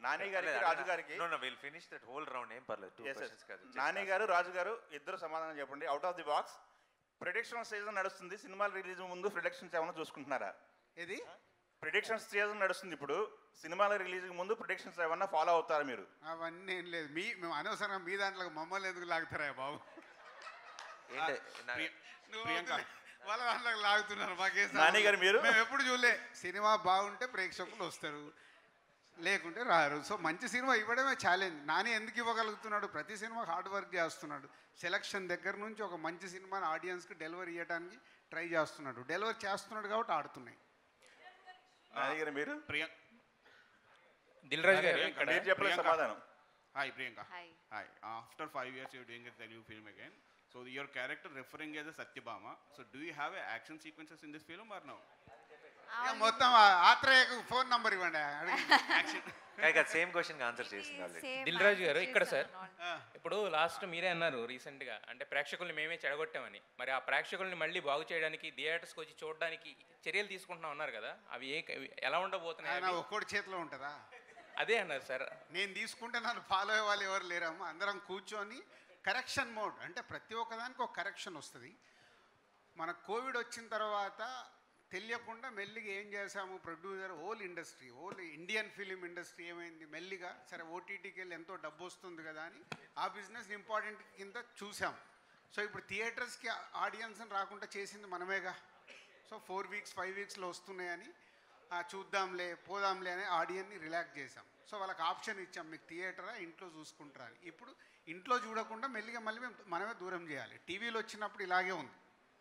నాని గారికి రాజు గారికి no no will finish that whole round ఏం పర్లేదు టూ Yes, yes. క్వశ్చన్స్ కాదు Just నాని ask. గారు రాజు గారు ఇద్దరు సమాధానం చెప్పండి out of the box prediction season నడుస్తుంది సినిమాలు రిలీజ్ ముందు ప్రిడిక్షన్స్ ఏమైనా చూసుకుంటున్నారా ఇది ప్రిడిక్షన్స్ సీజన్ నడుస్తుంది ఇప్పుడు సినిమాల రిలీజ్ ముందు ప్రిడిక్షన్స్ ఏమన్నా ఫాలో అవుతారా మీరు అవన్నీ ఏం లేదు మీ మేము అనవసరంగా మీ దాంట్లో మమ్మల్ని ఎందుకు లాగుతారా బాబు ఏంటి నా- నువ్వు వాళ్ళ దాంట్లోకి లాగుతున్నారు మాకేం నాని గారు మీరు? మేము ఎప్పుడు చూడలే సినిమా బాగుంటే ప్రేక్షకులు వస్తారు లేకుంటే రారు సో మంచి సినిమా ఇవ్వడమే ఛాలెంజ్ నాని ఎందుకు ఇవ్వగలుగుతున్నాడు ప్రతి సినిమా హార్డ్ వర్క్ చేస్తున్నాడు సెలక్షన్ దగ్గర నుంచి ఒక మంచి సినిమాని ఆడియన్స్కి డెలివరీ ఇవ్వడానికి ట్రై చేస్తున్నాడు డెలివరీ చేస్తున్నాడు కాబట్టి ఆడుతున్నాయి నాని గారు మీరు ప్రియ దిల్ రాజు గారు ఇక్కడ మీరు చెప్పలేదు ప్రియాంక. సమాధానం hi Priyanka Hi. Hi after five years you're doing the new film again so your character referring as a Satyabhama so do you have action sequences in this film or no ఇక మొత్తం ఆత్రేయకు ఫోన్ నంబర్ ఇవ్వండి అడిగి action కాదు same question answer చేసింది already Dil Raju గారు ఇక్కడ sir ఇప్పుడు లాస్ట్ మీరే అన్నారు రీసెంట్గా అంటే ప్రేక్షకుల్ని మేమే చెడగొట్టామని మరి ఆ ప్రేక్షకుల్ని మళ్ళీ బాగు చేయడానికి థియేటర్స్కి వచ్చి చూడడానికి చర్యలు తీసుకుంటున్నాం అన్నారు కదా అవి ఏ ఎలా ఉండబోతున్నాయి ఆయన అవి? ఒక్కడి చేతిలో ఉంటుందా అదే అన్నారు సార్ నేను తీసుకుంటే నన్ను ఫాలో అయ్యే వాళ్ళు ఎవరు లేరమ్మా అందరం కూర్చొని కరెక్షన్ మోడ్ అంటే ప్రతి ఒక్కదానికి ఒక కరెక్షన్ వస్తుంది మన కోవిడ్ వచ్చిన తర్వాత తెలియకుండా మెల్లిగా ఏం చేశాము producer whole industry whole Indian film industry ఏమైంది మెల్లిగా సరే ఓటీటీకి వెళ్ళి ఎంతో డబ్బు వస్తుంది కదా అని ఆ బిజినెస్ ఇంపార్టెంట్ కింద చూసాం సో ఇప్పుడు థియేటర్స్కి ఆడియన్స్ రాకుండా చేసింది మనమేగా సో ఫోర్ వీక్స్ ఫైవ్ వీక్స్లో వస్తున్నాయని ఆ, చూద్దాంలే పోదాంలే అని ఆడియన్ని రిలాక్స్ చేసాం సో వాళ్ళకి ఆప్షన్ ఇచ్చాం మీకు థియేటరా ఇంట్లో చూసుకుంటారా అని ఇప్పుడు ఇంట్లో చూడకుండా మెల్లిగా మళ్ళీ మేము మనమే దూరం చేయాలి టీవీలో వచ్చినప్పుడు ఇలాగే ఉంది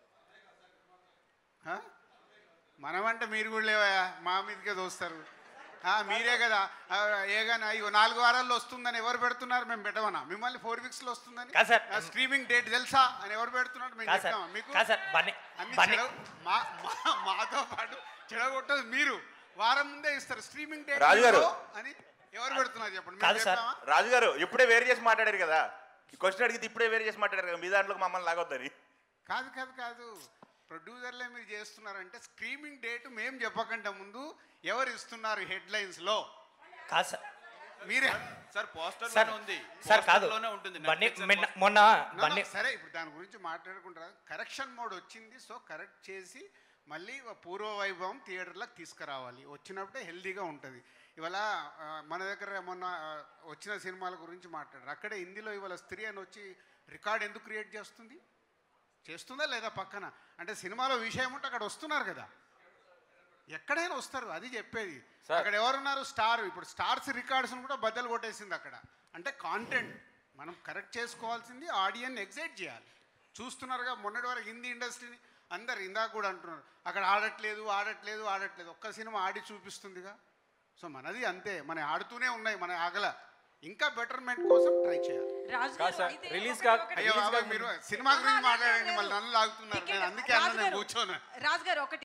ఆ? మనమంటే మీరు కూడా లేవా మా మీదకే దోస్తారు ఆ, మీరే కదా ఆ, ఏ కానీ అయ్యో నాలుగు వారాల్లో వస్తుందని ఎవరు పెడుతున్నారు మేము పెట్టమన్నా మిమ్మల్ని ఫోర్ వీక్స్లో వస్తుందని కాదు సార్. స్ట్రీమింగ్ డేట్ తెలుసా అని ఎవరు పెడుతున్నారు మేము కాదు సార్ చెప్తామా మీకు కాదు సార్ బన్నీ అన్ని బన్నీ చెడ మా మా- మాతో పాటు చెడగొట్టదు మీరు వారం ముందే ఇస్తారు స్ట్రీమింగ్ డేట్ రాజు గారు. అని ఎవరు పెడుతున్నారు చెప్పండి కాదు మేము సార్. చెప్తామా? రాజు గారు ఇప్పుడే వేరు చేసి మాట్లాడారు కదా ఈ క్వశ్చన్ అడిగితే ఇప్పుడే వేరు చేసి మాట్లాడారు కదా మీ దాంట్లో మమ్మల్ని లాగొద్దని కాదు కాదు కాదు ప్రొడ్యూసర్లే మీరు చేస్తున్నారంటే స్ట్రీమింగ్ డేట్ మేము చెప్పకంటే ముందు ఎవరు ఇస్తున్నారు హెడ్లైన్స్ లో కాదు సార్ మీరే సార్ పోస్టర్ సార్ ఉంది సార్ కాదు లోనే ఉంటుంది బన్నీ Netflix and మొన్న- poster- మొన్న No, no, బన్నీ సరే ఇప్పుడు దాని గురించి మాట్లాడుకుంటారా కరెక్షన్ మోడ్ వచ్చింది సో కరెక్ట్ చేసి మళ్ళీ పూర్వ వైభవం థియేటర్లకు తీసుకురావాలి వచ్చినప్పుడే హెల్దీగా ఉంటుంది ఇవాళ ఆ, మన దగ్గర మొన్న ఆ, వచ్చిన సినిమాల గురించి మాట్లాడారు అక్కడే హిందీలో ఇవాళ స్త్రీ అని వచ్చి రికార్డ్ ఎందుకు క్రియేట్ చేస్తుంది చేస్తుందా లేదా పక్కన అంటే సినిమాలో విషయం ఉంటే అక్కడ వస్తున్నారు కదా ఎక్కడైనా వస్తారు అది చెప్పేది అక్కడ ఎవరున్నారు స్టార్ ఇప్పుడు స్టార్స్ రికార్డ్స్ కూడా బద్దలు కొట్టేసింది అక్కడ అంటే కాంటెంట్ మనం కరెక్ట్ చేసుకోవాల్సింది ఆడియన్ ఎగ్జైట్ చేయాలి చూస్తున్నారుగా మొన్నటి వరకు హిందీ ఇండస్ట్రీని అందరు ఇందాక కూడా అంటున్నారు అక్కడ ఆడట్లేదు ఆడట్లేదు ఆడట్లేదు ఒక్క సినిమా ఆడి చూపిస్తుందిగా సో మనది అంతే మన ఆడుతూనే ఉన్నాయి మన ఆగల ఇంకా బెటర్మెంట్ కోసం ట్రై చేయాలి రాజు కాదు సార్, అయితే release ఒకటి- కా- ఒకటి- అయ్యో బాబాయ్ మీరు సినిమా గురించి మాట్లాడండి మళ్ళీ నన్ను లాగుతున్నారు నేను అందుకే రాజు అన్న నేను గారు, కూర్చోను రాజు గారు ఒకటి